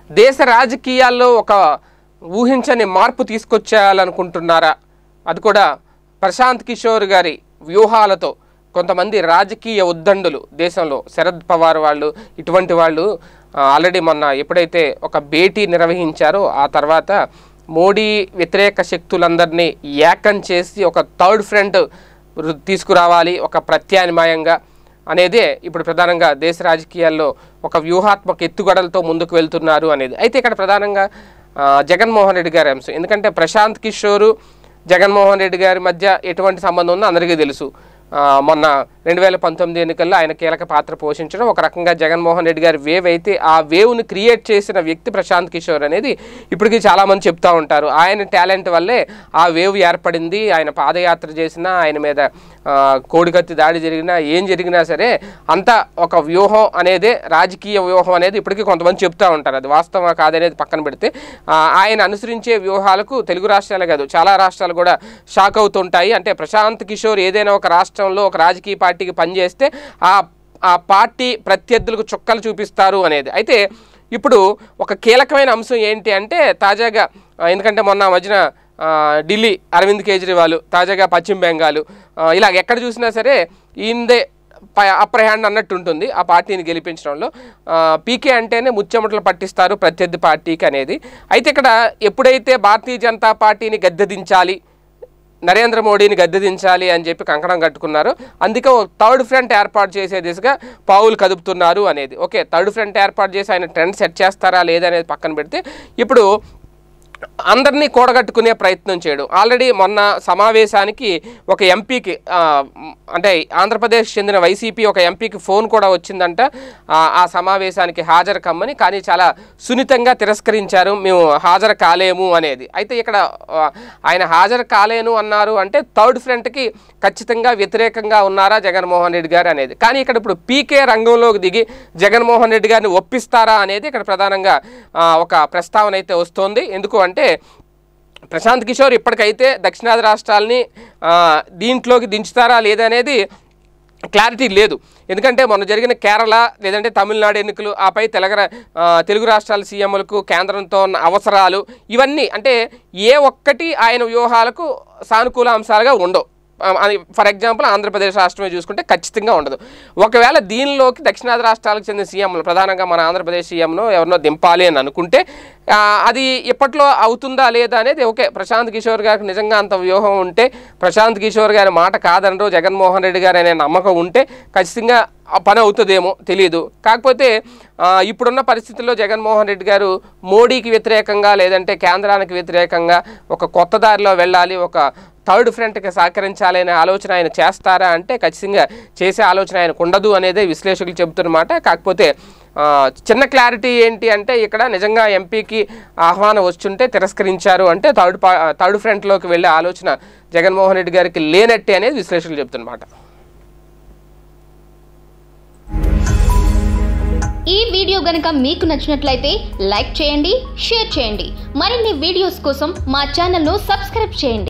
దేశ రాజకీయాల్లో ఒక ఊహించని మార్పు తీసుకొచ్చేయాలనుకుంటున్నారా అది కూడా ప్రశాంత్ కిషోర్ గారి వ్యూహాలతో కొంతమంది రాజకీయ ఉద్దండులు దేశంలో శరద్ పవార్ వాళ్ళు ఇటువంటి వాళ్ళు ఆ, ఆల్రెడీ మొన్న ఎప్పుడైతే ఒక భేటీ నిర్వహించారో ఆ తర్వాత మోడీ వ్యతిరేక శక్తులందరినీ ఏకం చేసి ఒక థర్డ్ ఫ్రంట్ తీసుకురావాలి ఒక ప్రత్యామ్నాయంగా అనేదే ఇప్పుడు ప్రధానంగా దేశ రాజకీయాల్లో ఒక వ్యూహాత్మక ఎత్తుగడలతో ముందుకు వెళ్తున్నారు అనేది అయితే ఇక్కడ ప్రధానంగా ఆ, జగన్మోహన్ రెడ్డి గారి అంశం ఎందుకంటే ప్రశాంత్ కిషోరు జగన్మోహన్ రెడ్డి గారి మధ్య ఎటువంటి సంబంధం ఉందో అందరికీ తెలుసు ఆ, మొన్న రెండు వేల పంతొమ్మిది ఎన్నికల్లో ఆయన కీలక పాత్ర పోషించడం ఒక రకంగా జగన్మోహన్ రెడ్డి గారి వేవ్ అయితే ఆ వేవ్ని క్రియేట్ చేసిన వ్యక్తి ప్రశాంత్ కిషోర్ అనేది ఇప్పటికీ చాలామంది చెప్తా ఉంటారు ఆయన టాలెంట్ వల్లే ఆ వేవ్ ఏర్పడింది ఆయన పాదయాత్ర చేసినా ఆయన మీద ఆ, కోడికత్తి దాడి జరిగినా ఏం జరిగినా సరే అంతా ఒక వ్యూహం అనేదే రాజకీయ వ్యూహం అనేది ఇప్పటికీ కొంతమంది చెప్తా ఉంటారు అది వాస్తవం కాదనేది పక్కన పెడితే ఆ, ఆయన అనుసరించే వ్యూహాలకు తెలుగు రాష్ట్రాలే కాదు చాలా రాష్ట్రాలు కూడా షాక్ అవుతుంటాయి అంటే ప్రశాంత్ కిషోర్ ఏదైనా ఒక రాష్ట్రంలో ఒక రాజకీయ పార్టీకి పనిచేస్తే ఆ ఆ పార్టీ ప్రత్యర్థులకు చుక్కలు చూపిస్తారు అనేది అయితే ఇప్పుడు ఒక కీలకమైన అంశం ఏంటి అంటే తాజాగా ఆ, ఎందుకంటే మొన్న మధ్యన ఆ, ఢిల్లీ అరవింద్ కేజ్రీవాల్ తాజాగా పశ్చిమ బెంగాల్ ఆ, ఇలా ఎక్కడ చూసినా సరే ఈయనదే ప- అప్పర్ హ్యాండ్ అన్నట్టు ఉంటుంది ఆ పార్టీని గెలిపించడంలో ఆ, పీకే అంటేనే ముచ్చెమటలు పట్టిస్తారు ప్రత్యర్థి పార్టీకి అనేది అయితే ఇక్కడ ఎప్పుడైతే భారతీయ జనతా పార్టీని గద్దెదించాలి నరేంద్ర మోడీని గద్దెదించాలి అని చెప్పి కంకణం కట్టుకున్నారు అందుకే ఒక థర్డ్ ఫ్రంట్ ఏర్పాటు చేసే దిశగా పావులు కదుపుతున్నారు అనేది ఓకే థర్డ్ ఫ్రంట్ ఏర్పాటు చేసి ఆయన ట్రెండ్ సెట్ చేస్తారా లేదనేది పక్కన పెడితే ఇప్పుడు అందరినీ కూడగట్టుకునే ప్రయత్నం చేయడం ఆల్రెడీ మొన్న సమావేశానికి ఒక ఎంపీకి అంటే ఆంధ్రప్రదేశ్ చెందిన వైసీపీ ఒక ఎంపీకి ఫోన్ కూడా వచ్చిందంట ఆ, ఆ సమావేశానికి హాజరు కమ్మని కానీ చాలా సున్నితంగా తిరస్కరించారు మేము హాజరు కాలేము అనేది అయితే ఇక్కడ ఆ, ఆయన హాజరు కాలేను అన్నారు అంటే థర్డ్ ఫ్రంట్కి ఖచ్చితంగా వ్యతిరేకంగా ఉన్నారా జగన్మోహన్ రెడ్డి గారు అనేది కానీ ఇక్కడ ఇప్పుడు పీకే రంగంలోకి దిగి జగన్మోహన్ రెడ్డి గారిని ఒప్పిస్తారా అనేది ఇక్కడ ప్రధానంగా ఆ, ఒక ప్రస్తావన అయితే వస్తోంది ఎందుకు అంటే ప్రశాంత్ కిషోర్ ఇప్పటికైతే దక్షిణాది రాష్ట్రాలని ఆ, దీంట్లోకి దించుతారా లేదనేది క్లారిటీ లేదు ఎందుకంటే మొన్న జరిగిన కేరళ లేదంటే తమిళనాడు ఎన్నికలు ఆపై తెలగ ఆ, తెలుగు రాష్ట్రాల సీఎంలకు కేంద్రంతో ఉన్న అవసరాలు ఇవన్నీ అంటే ఏ ఒక్కటి ఆయన వ్యూహాలకు సానుకూల అంశాలుగా ఉండవు ఫర్ ఎగ్జాంపుల్ ఆంధ్రప్రదేశ్ రాష్ట్రమే చూసుకుంటే ఖచ్చితంగా ఉండదు ఒకవేళ దీనిలోకి దక్షిణాది రాష్ట్రాలకు చెందిన సీఎంలు ప్రధానంగా మన ఆంధ్రప్రదేశ్ సీఎంను ఎవరినో దింపాలి అని అనుకుంటే ఆ, అది ఇప్పట్లో అవుతుందా లేదా అనేది ఓకే ప్రశాంత్ కిషోర్ గారికి నిజంగా అంత వ్యూహం ఉంటే ప్రశాంత్ కిషోర్ గారి మాట కాదనరు జగన్మోహన్ రెడ్డి గారు అనే నమ్మకం ఉంటే ఖచ్చితంగా ఆ పని అవుతుందేమో తెలియదు కాకపోతే ఆ, ఇప్పుడున్న పరిస్థితుల్లో జగన్మోహన్ రెడ్డి గారు మోడీకి వ్యతిరేకంగా లేదంటే కేంద్రానికి వ్యతిరేకంగా ఒక కొత్త దారిలో వెళ్ళాలి ఒక థర్డ్ ఫ్రంట్కి సహకరించాలి అనే ఆలోచన ఆయన చేస్తారా అంటే ఖచ్చితంగా చేసే ఆలోచన ఆయనకు ఉండదు అనేదే విశ్లేషకులు చెబుతున్నమాట కాకపోతే ఆ, చిన్న క్లారిటీ ఏంటి అంటే ఇక్కడ నిజంగా ఎంపీకి ఆహ్వానం వచ్చుంటే తిరస్కరించారు అంటే థర్డ్ పా థర్డ్ ఫ్రంట్లోకి వెళ్ళే ఆలోచన జగన్మోహన్ రెడ్డి గారికి లేనట్టే అనేది విశ్లేషకులు చెబుతున్నమాట ఈ వీడియో గనుక మీకు నచ్చినట్లయితే లైక్ చేయండి షేర్ చేయండి మరిన్ని వీడియోస్ కోసం మా ఛానల్ను సబ్స్క్రైబ్ చేయండి